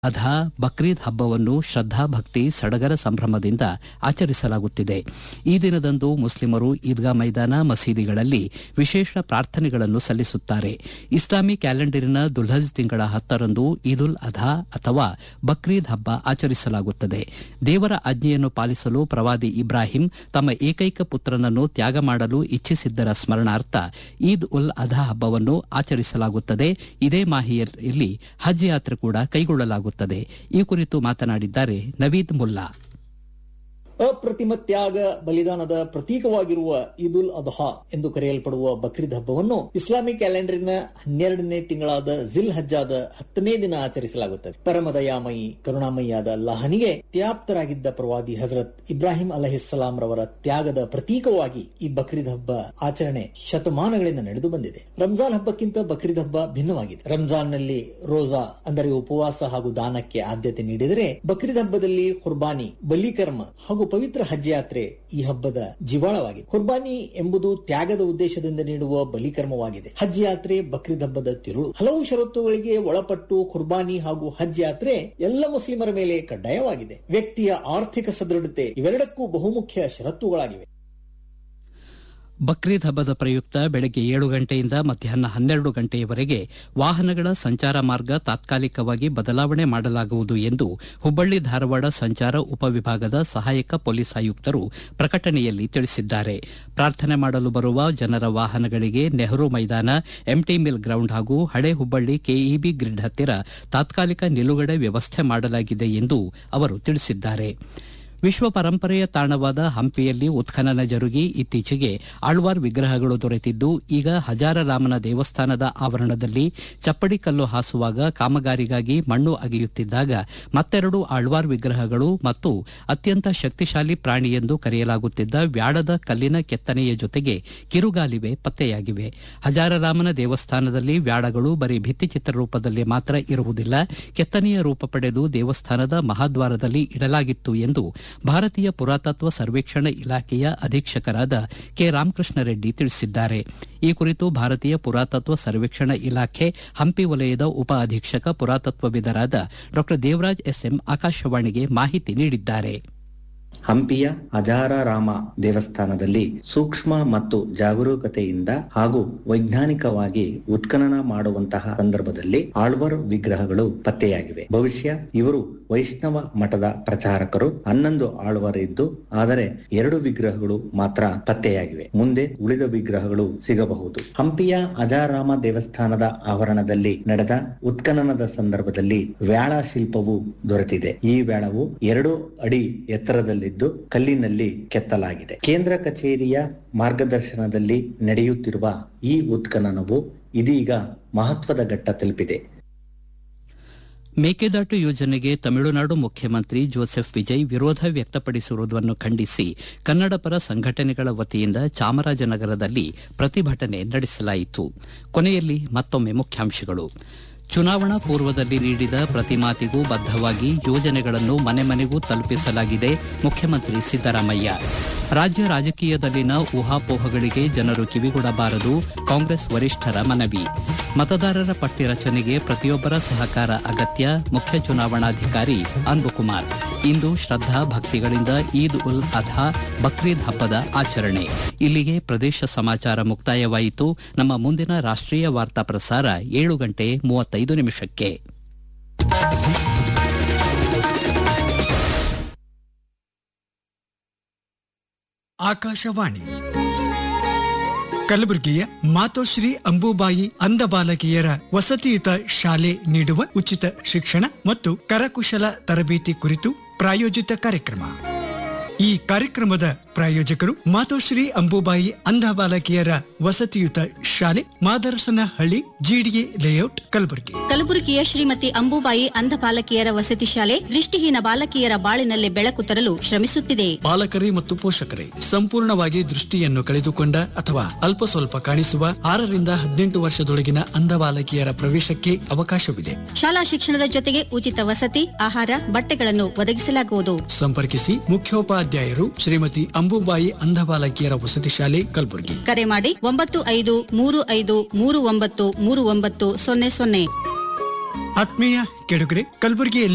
ಅಧಾ ಬಕ್ರೀದ್ ಹಬ್ಬವನ್ನು ಶ್ರದ್ದಾ ಭಕ್ತಿ ಸಡಗರ ಸಂಭ್ರಮದಿಂದ ಆಚರಿಸಲಾಗುತ್ತಿದೆ ಈ ದಿನದಂದು ಮುಸ್ಲಿಮರು ಈದ್ಗಾ ಮೈದಾನ ಮಸೀದಿಗಳಲ್ಲಿ ವಿಶೇಷ ಪ್ರಾರ್ಥನೆಗಳನ್ನು ಸಲ್ಲಿಸುತ್ತಾರೆ ಇಸ್ಲಾಮಿ ಕ್ಯಾಲೆಂಡರಿನ ದುಲ್ಹಜ್ ತಿಂಗಳ ಹತ್ತರಂದು ಈದ್ ಉಲ್ ಅಧಾ ಅಥವಾ ಬಕ್ರೀದ್ ಹಬ್ಬ ಆಚರಿಸಲಾಗುತ್ತದೆ ದೇವರ ಆಜ್ಞೆಯನ್ನು ಪಾಲಿಸಲು ಪ್ರವಾದಿ ಇಬ್ರಾಹಿಂ ತಮ್ಮ ಏಕೈಕ ಪುತ್ರನನ್ನು ತ್ಯಾಗ ಮಾಡಲು ಇಚ್ಛಿಸಿದ್ದರ ಸ್ಮರಣಾರ್ಥ ಈದ್ ಉಲ್ ಅಧಾ ಹಬ್ಬವನ್ನು ಆಚರಿಸಲಾಗುತ್ತದೆ ಇದೇ ಮಾಹಿಯಲ್ಲಿ ಹಜ್ ಯಾತ್ರೆ ಕೂಡ ಕೈಗೊಳ್ಳಲಾಗುತ್ತದೆ ಈ ಕುರಿತು ಮಾತನಾಡಿದ್ದಾರೆ ನವೀದ್ ಮುಲ್ಲಾ ಅಪ್ರತಿಮ ತ್ಯಾಗ ಬಲಿದಾನದ ಪ್ರತೀಕವಾಗಿರುವ ಈದ್ ಉಲ್ ಅದ್ಹಾ ಎಂದು ಕರೆಯಲ್ಪಡುವ ಬಕ್ರೀದ್ ಹಬ್ಬವನ್ನು ಇಸ್ಲಾಮಿಕ್ ಕ್ಯಾಲೆಂಡರಿನ ಹನ್ನೆರಡನೇ ತಿಂಗಳಾದ ಜಿಲ್ ಹಜ್ಜಾದ ಹತ್ತನೇ ದಿನ ಆಚರಿಸಲಾಗುತ್ತದೆ ಪರಮದಯಾಮಯಿ ಕರುಣಾಮಯಿಯಾದ ಅಲ್ಲಾಹನಿಗೆ ತ್ಯಾಪ್ತರಾಗಿದ್ದ ಪ್ರವಾದಿ ಹಜರತ್ ಇಬ್ರಾಹಿಂ ಅಲಹಿಸ್ಸಲಾಂ ರವರ ತ್ಯಾಗದ ಪ್ರತೀಕವಾಗಿ ಈ ಬಕ್ರೀದ್ ಹಬ್ಬ ಆಚರಣೆ ಶತಮಾನಗಳಿಂದ ನಡೆದು ಬಂದಿದೆ ರಂಜಾನ್ ಹಬ್ಬಕ್ಕಿಂತ ಬಕ್ರೀದ್ ಹಬ್ಬ ಭಿನ್ನವಾಗಿದೆ ರಂಜಾನ್ನಲ್ಲಿ ರೋಜಾ ಅಂದರೆ ಉಪವಾಸ ಹಾಗೂ ದಾನಕ್ಕೆ ಆದ್ಯತೆ ನೀಡಿದರೆ ಬಕ್ರೀದ್ ಹಬ್ಬದಲ್ಲಿ ಕುರ್ಬಾನಿ ಬಲಿಕರ್ಮ ಹಾಗೂ ಪವಿತ್ರ ಹಜ್ ಯಾತ್ರೆ ಈ ಹಬ್ಬದ ಜೀವಾಳವಾಗಿದೆ ಕುರ್ಬಾನಿ ಎಂಬುದು ತ್ಯಾಗದ ಉದ್ದೇಶದಿಂದ ನೀಡುವ ಬಲಿಕರ್ಮವಾಗಿದೆ ಹಜ್ ಯಾತ್ರೆ ಬಕ್ರೀದ್ ಹಬ್ಬದ ತಿರುಳು ಹಲವು ಷರತ್ತುಗಳಿಗೆ ಒಳಪಟ್ಟು ಕುರ್ಬಾನಿ ಹಾಗೂ ಹಜ್ ಯಾತ್ರೆ ಎಲ್ಲ ಮುಸ್ಲಿಮರ ಮೇಲೆ ಕಡ್ಡಾಯವಾಗಿದೆ ವ್ಯಕ್ತಿಯ ಆರ್ಥಿಕ ಸದೃಢತೆ ಇವೆರಡಕ್ಕೂ ಬಹುಮುಖ್ಯ ಷರತ್ತುಗಳಾಗಿವೆ ಬಕ್ರೀದ್ ಹಬ್ಬದ ಪ್ರಯುಕ್ತ ಬೆಳಗ್ಗೆ ಏಳು ಗಂಟೆಯಿಂದ ಮಧ್ಯಾಹ್ನ ಹನ್ನೆರಡು ಗಂಟೆಯವರೆಗೆ ವಾಹನಗಳ ಸಂಚಾರ ಮಾರ್ಗ ತಾತ್ಕಾಲಿಕವಾಗಿ ಬದಲಾವಣೆ ಮಾಡಲಾಗುವುದು ಎಂದು ಹುಬ್ಬಳ್ಳಿ ಧಾರವಾಡ ಸಂಚಾರ ಉಪವಿಭಾಗದ ಸಹಾಯಕ ಪೊಲೀಸ್ ಆಯುಕ್ತರು ಪ್ರಕಟಣೆಯಲ್ಲಿ ತಿಳಿಸಿದ್ದಾರೆ ಪ್ರಾರ್ಥನೆ ಮಾಡಲು ಬರುವ ಜನರ ವಾಹನಗಳಿಗೆ ನೆಹರು ಮೈದಾನ ಎಂಟಿ ಮಿಲ್ ಗ್ರೌಂಡ್ ಹಾಗೂ ಹಳೆ ಹುಬ್ಬಳ್ಳಿ ಕೆಇಬಿ ಗ್ರಿಡ್ ಹತ್ತಿರ ತಾತ್ಕಾಲಿಕ ನಿಲುಗಡೆ ವ್ಯವಸ್ಥೆ ಮಾಡಲಾಗಿದೆ ಎಂದು ಅವರು ತಿಳಿಸಿದ್ದಾರೆ ವಿಶ್ವ ಪರಂಪರೆಯ ತಾಣವಾದ ಹಂಪಿಯಲ್ಲಿ ಉತ್ಖನನ ಜರುಗಿ ಇತ್ತೀಚೆಗೆ ಆಳ್ವಾರ್ ವಿಗ್ರಹಗಳು ದೊರೆತಿದ್ದು ಈಗ ಹಜಾರರಾಮನ ದೇವಸ್ಥಾನದ ಆವರಣದಲ್ಲಿ ಚಪ್ಪಡಿ ಕಲ್ಲು ಹಾಸುವಾಗ ಕಾಮಗಾರಿಗಾಗಿ ಮಣ್ಣು ಅಗೆಯುತ್ತಿದ್ದಾಗ ಮತ್ತೆರಡು ಆಳ್ವಾರ್ ವಿಗ್ರಹಗಳು ಮತ್ತು ಅತ್ಯಂತ ಶಕ್ತಿಶಾಲಿ ಪ್ರಾಣಿ ಎಂದು ಕರೆಯಲಾಗುತ್ತಿದ್ದ ವ್ಯಾಳದ ಕಲ್ಲಿನ ಕೆತ್ತನೆಯ ಜೊತೆಗೆ ಕಿರುಗಾಲಿವೆ ಪತ್ತೆಯಾಗಿವೆ ಹಜಾರರಾಮನ ದೇವಸ್ಥಾನದಲ್ಲಿ ವ್ಯಾಳಗಳು ಬರೀ ಭಿತ್ತಿಚಿತ್ರ ರೂಪದಲ್ಲಿ ಮಾತ್ರ ಇರುವುದಿಲ್ಲ ಕೆತ್ತನೆಯ ರೂಪ ಪಡೆದು ದೇವಸ್ಥಾನದ ಮಹಾದ್ವಾರದಲ್ಲಿ ಇಡಲಾಗಿತ್ತು ಎಂದು ಭಾರತೀಯ ಪುರಾತತ್ವ ಸರ್ವೇಕ್ಷಣ ಇಲಾಖೆಯ ಅಧೀಕ್ಷಕರಾದ ಕೆ ರಾಮಕೃಷ್ಣ ರೆಡ್ಡಿ ತಿಳಿಸಿದ್ದಾರೆ ಈ ಕುರಿತು ಭಾರತೀಯ ಪುರಾತತ್ವ ಸರ್ವೇಕ್ಷಣ ಇಲಾಖೆ ಹಂಪಿ ವಲಯದ ಉಪ ಅಧೀಕ್ಷಕ ಪುರಾತತ್ವವಿದರಾದ ಡಾ ದೇವರಾಜ್ ಎಸ್ಎಂ ಆಕಾಶವಾಣಿಗೆ ಮಾಹಿತಿ ನೀಡಿದ್ದಾರೆ ಹಂಪಿಯ ಅಜಾರಾರಾಮ ದೇವಸ್ಥಾನದಲ್ಲಿ ಸೂಕ್ಷ್ಮ ಮತ್ತು ಜಾಗರೂಕತೆಯಿಂದ ಹಾಗೂ ವೈಜ್ಞಾನಿಕವಾಗಿ ಉತ್ಖನನ ಮಾಡುವಂತಹ ಸಂದರ್ಭದಲ್ಲಿ ಆಳ್ವರ್ ವಿಗ್ರಹಗಳು ಪತ್ತೆಯಾಗಿವೆ ಭವಿಷ್ಯ ಇವರು ವೈಷ್ಣವ ಮಠದ ಪ್ರಚಾರಕರು ಹನ್ನೊಂದು ಆಳ್ವರ್ ಇದ್ದು ಆದರೆ ಎರಡು ವಿಗ್ರಹಗಳು ಮಾತ್ರ ಪತ್ತೆಯಾಗಿವೆ ಮುಂದೆ ಉಳಿದ ವಿಗ್ರಹಗಳು ಸಿಗಬಹುದು ಹಂಪಿಯ ಅಜಾರಾಮ ದೇವಸ್ಥಾನದ ಆವರಣದಲ್ಲಿ ನಡೆದ ಉತ್ಖನನದ ಸಂದರ್ಭದಲ್ಲಿ ವ್ಯಾಳ ಶಿಲ್ಪವು ದೊರೆತಿದೆ ಈ ವ್ಯಾಳವು ಎರಡು ಅಡಿ ಎತ್ತರದಲ್ಲಿದ್ದು ಕಲ್ಲಿನಲ್ಲಿ ಕೆತ್ತಲಾಗಿದೆ ಕೇಂದ್ರ ಕಚೇರಿಯ ಮಾರ್ಗದರ್ಶನದಲ್ಲಿ ನಡೆಯುತ್ತಿರುವ ಈ ಉತ್ಖನನವು ಇದೀಗ ಮಹತ್ವದ ಘಟ್ಟ ತಲುಪಿದೆ ಮೇಕೆದಾಟು ಯೋಜನೆಗೆ ತಮಿಳುನಾಡು ಮುಖ್ಯಮಂತ್ರಿ ಜೋಸೆಫ್ ವಿಜಯ್ ವಿರೋಧ ವ್ಯಕ್ತಪಡಿಸಿರುವುದನ್ನು ಖಂಡಿಸಿ ಕನ್ನಡಪರ ಸಂಘಟನೆಗಳ ವತಿಯಿಂದ ಚಾಮರಾಜನಗರದಲ್ಲಿ ಪ್ರತಿಭಟನೆ ನಡೆಸಲಾಯಿತು ಕೊನೆಯಲ್ಲಿ ಮತ್ತೊಮ್ಮೆ ಮುಖ್ಯಾಂಶಗಳು ಚುನಾವಣಾ ಪೂರ್ವದಲ್ಲಿ ನೀಡಿದ ಪ್ರತಿ ಮಾತಿಗೂ ಬದ್ದವಾಗಿ ಯೋಜನೆಗಳನ್ನು ಮನೆ ಮನೆಗೂ ತಲುಪಿಸಲಾಗಿದೆ ಮುಖ್ಯಮಂತ್ರಿ ಸಿದ್ದರಾಮಯ್ಯ ರಾಜ್ಯ ರಾಜಕೀಯದಲ್ಲಿನ ಊಹಾಪೋಹಗಳಿಗೆ ಜನರು ಕಿವಿಗೊಡಬಾರದು ಕಾಂಗ್ರೆಸ್ ವರಿಷ್ಠರ ಮನವಿ ಮತದಾರರ ಪಟ್ಟಿ ರಚನೆಗೆ ಪ್ರತಿಯೊಬ್ಬರ ಸಹಕಾರ ಅಗತ್ಯ ಮುಖ್ಯ ಚುನಾವಣಾಧಿಕಾರಿ ಅನ್ಬುಕುಮಾರ್ ಇಂದು ಶ್ರದ್ದಾ ಭಕ್ತಿಗಳಿಂದ ಈದ್ ಉಲ್ ಅಧಾ ಬಕ್ರೀದ್ ಹಬ್ಬದ ಆಚರಣೆ ಇಲ್ಲಿಗೆ ಪ್ರದೇಶ ಸಮಾಚಾರ ಮುಕ್ತಾಯವಾಯಿತು ನಮ್ಮ ಮುಂದಿನ ರಾಷ್ಟೀಯ ವಾರ್ತಾ ಪ್ರಸಾರ ಏಳು ಗಂಟೆ ಮೂವತ್ತೈದು ನಿಮಿಷಕ್ಕೆ ಆಕಾಶವಾಣಿ ಕಲಬುರಗಿಯ ಮಾತೋಶ್ರೀ ಅಂಬುಬಾಯಿ ಅಂಧ ಬಾಲಕಿಯರ ವಸತಿಯುತ ಶಾಲೆ ನೀಡುವ ಉಚಿತ ಶಿಕ್ಷಣ ಮತ್ತು ಕರಕುಶಲ ತರಬೇತಿ ಕುರಿತು ಪ್ರಾಯೋಜಿತ ಕಾರ್ಯಕ್ರಮ ಈ ಕಾರ್ಯಕ್ರಮದ ಪ್ರಾಯೋಜಕರು ಮಾತೋಶ್ರೀ ಅಂಬುಬಾಯಿ ಅಂಧ ಬಾಲಕಿಯರ ವಸತಿಯುತ ಶಾಲೆ ಮಾದರಸನಹಳ್ಳಿ ಜಿಡಿಎ ಲೇಔಟ್ ಕಲಬುರಗಿ ಕಲಬುರಗಿಯ ಶ್ರೀಮತಿ ಅಂಬುಬಾಯಿ ಅಂಧ ಬಾಲಕಿಯರ ವಸತಿ ಶಾಲೆ ದೃಷ್ಟಿಹೀನ ಬಾಲಕಿಯರ ಬಾಳಿನಲ್ಲಿ ಬೆಳಕು ತರಲು ಶ್ರಮಿಸುತ್ತಿದೆ ಪಾಲಕರೇ ಮತ್ತು ಪೋಷಕರೇ ಸಂಪೂರ್ಣವಾಗಿ ದೃಷ್ಟಿಯನ್ನು ಕಳೆದುಕೊಂಡ ಅಥವಾ ಅಲ್ಪ ಸ್ವಲ್ಪ ಕಾಣಿಸುವ ಆರರಿಂದ ಹದಿನೆಂಟು ವರ್ಷದೊಳಗಿನ ಅಂಧ ಬಾಲಕಿಯರ ಪ್ರವೇಶಕ್ಕೆ ಅವಕಾಶವಿದೆ ಶಾಲಾ ಶಿಕ್ಷಣದ ಜೊತೆಗೆ ಉಚಿತ ವಸತಿ ಆಹಾರ ಬಟ್ಟೆಗಳನ್ನು ಒದಗಿಸಲಾಗುವುದು ಸಂಪರ್ಕಿಸಿ ಮುಖ್ಯೋಪಾಧ್ಯಾಯರು ಶ್ರೀಮತಿ ಅಂಬುಬಾಯಿ ಅಂಧ ಬಾಲಕಿಯರ ವಸತಿ ಶಾಲೆ ಕಲಬುರಗಿ ಕರೆ ಮಾಡಿ ಒಂಬತ್ತು ಐದು ಮೂರು ಐದು ಮೂರು ಒಂಬತ್ತು ಮೂರು ಒಂಬತ್ತು ಸೊನ್ನೆ ಸೊನ್ನೆ ಆತ್ಮೀಯ ಕೆಡುಗರೆ ಕಲಬುರಗಿಯಲ್ಲಿ